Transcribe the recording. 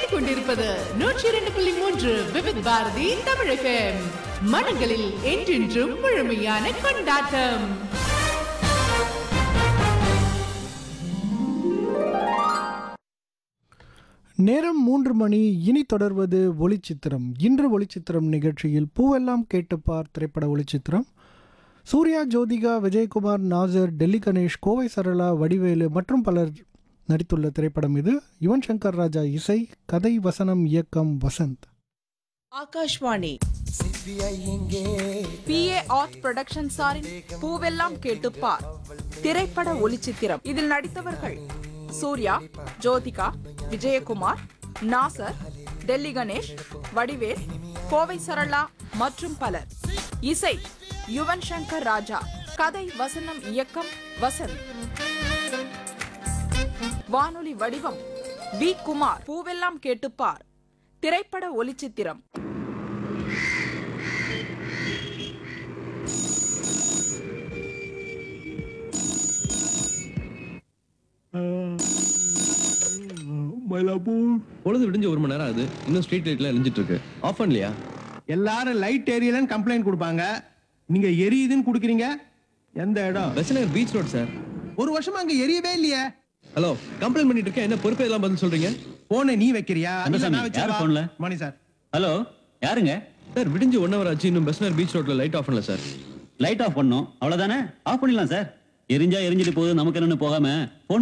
கேட்டுக்கொண்டிருப்பது நூற்றி இரண்டு புள்ளி மூன்று விவித் பாரதி தமிழகம் மனங்களில் என்றென்றும் முழுமையான கொண்டாட்டம் நேரம் மூன்று மணி இனி தொடர்வது ஒளிச்சித்திரம் இன்று ஒளிச்சித்திரம் நிகழ்ச்சியில் பூவெல்லாம் கேட்டுப்பார் திரைப்பட ஒளிச்சித்திரம் சூர்யா ஜோதிகா விஜயகுமார் நாசர் டெல்லி கணேஷ் கோவை சரளா வடிவேலு மற்றும் பலர் நடித்துள்ள திரைப்படம் இது யுவன் சங்கர் ராஜா இசை கதை வசனம் இயக்கம் Vasanth Akashvani PA art production சாரின் பூவெல்லாம் கேட்டுப்பார் திரைப்பட ஒளிச்சித்திரம் இதில் நடித்தவர்கள் சூர்யா ஜோதிகா விஜயகுமார் நாசர் டெல்லி கணேஷ் வடிவேல் கோவை சரளா மற்றும் பலர் இசை யுவன் சங்கர் ராஜா கதை வசனம் இயக்கம் வசந்த் வானொலி வடிவம் வி குமார் பூவெல்லாம் கேட்டுப்பார் திரைப்பட ஒளிச்சித்திரம் பொழுது விடிஞ்சு ஒரு மணி நேரம் ஆகுது இன்னும் ஸ்ட்ரீட் லைட்ல எரிஞ்சிட்டு இருக்கு ஆஃப் பண்ணலையா எல்லாரும் லைட் ஏரியலன்னு கம்ப்ளைண்ட் கொடுப்பாங்க நீங்க எரியுதுன்னு குடுக்குறீங்க எந்த இடம் பெசநகர் பீச் ரோட் சார் ஒரு வருஷமா அங்க எரியவே இல்லையே ஹலோ கம்ப்ளைண்ட் பண்ணிட்டு இருக்கேன் என்ன பொறுப்பே எல்லாம் பதில் சொல்றீங்க போனை நீ வைக்கிறியா இல்ல கந்தசாமி, நான் வச்சிடவா? யார் போன்ல? மணி சார் ஹலோ யாருங்க சார் விடிஞ்சு ஒன் ஹவர் ஆச்சு இன்னும் பெசநகர் பீச் ரோட்ல லைட் ஆஃப் பண்ணல சார் லைட் ஆஃப் பண்ணோம் அவ்வளவுதானே ஆஃப் பண்ணிடலாம் சார் எரிஞ்சா எரிஞ்சிட்டு போகுது நமக்கு என்னன்னு போகாம போன்